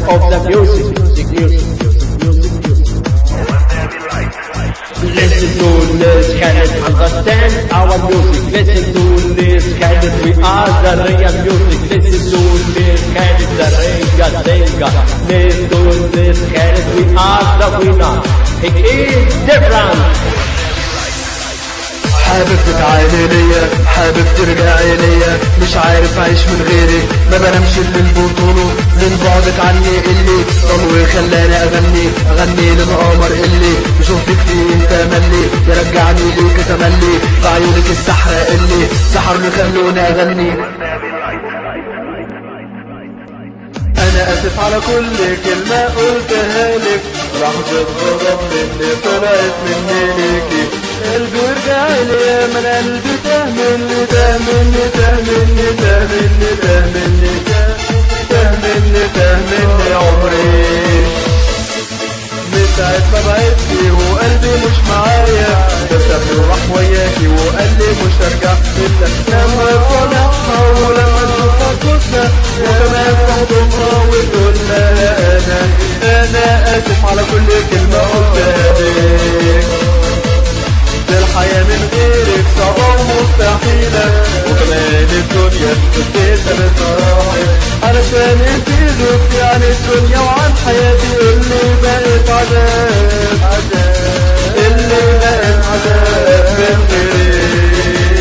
of the music, music, music, music, music, music. Listen to this, can it understand our music? Listen to this, can it we are the real music? Listen to this, can it the real singer? Listen to this, can it we are the winner? It is different. حابب تتعالي ليا حابب ترجعي ليا مش عارف اعيش من غيرك ما بنامش للبطولة من بعدك عني اللي ضل خلاني اغني اغني للقمر اللي بشوفك فيه تملي يرجعني ليك تملي بعيونك السحرة اللي سحرني خلوني اغني انا اسف على كل كلمة قلتها لك لحظة غضب مني طلعت مني ليكي قلبي ورجع لي من قلبي تهمني تهمني تهمني تهمني تهمني تهمني تهمني عمري من ساعة ما بعدتي وقلبي مش معايا كسبني وراح وياكي وقال لي مش هرجع الا لما طلعها ولما نشوفها كنا وكمان تحضنها وتقول لها انا انا اسف على كل كلمة قلتها لك الحياة من غيرك صعبة ومستحيلة وكمان الدنيا بتبقى بتراحل علشان يفيدك عن الدنيا وعن حياتي اللي بقت عذاب عذاب اللي بقت عذاب من غيرك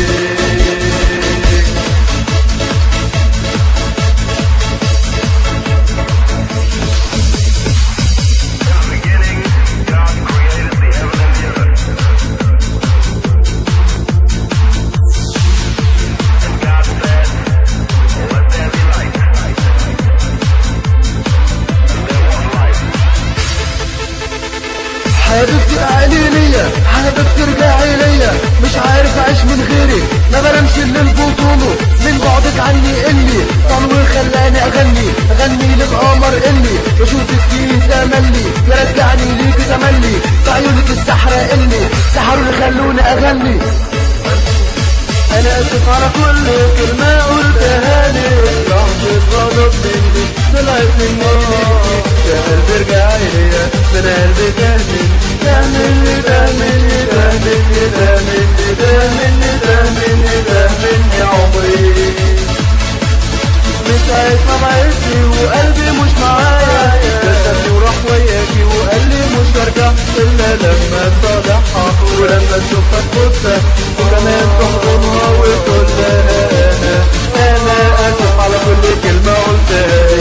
حابب ترجعي ليا حابب ترجعي ليا مش عارف اعيش من غيرك ما بنامش للبطولة من بعدك عني اللي طلوي خلاني اغني اغني للقمر اللي بشوفك فيه تملي يرجعني ليك تملي بعيونك السحرة اللي سحروا خلوني اغني انا اسف على كل كلمة قلتها لي لحظة غضب مني طلعت مني يا قلبي ارجعي ليا من قلبي تهمني تهمني تهمني تهمني تهمني تهمني تهمني تهمني عمري من ساعة ما بعدتي وقلبي مش معايا كسبني وراح وياكي وقال لي مش هرجع الا لما تصالحها ولما تشوفها تبصها وكمان تحضنها وتقول لها انا انا اسف على كل كلمة قلتها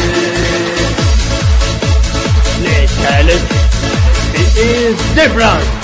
Let's tell it. It is different.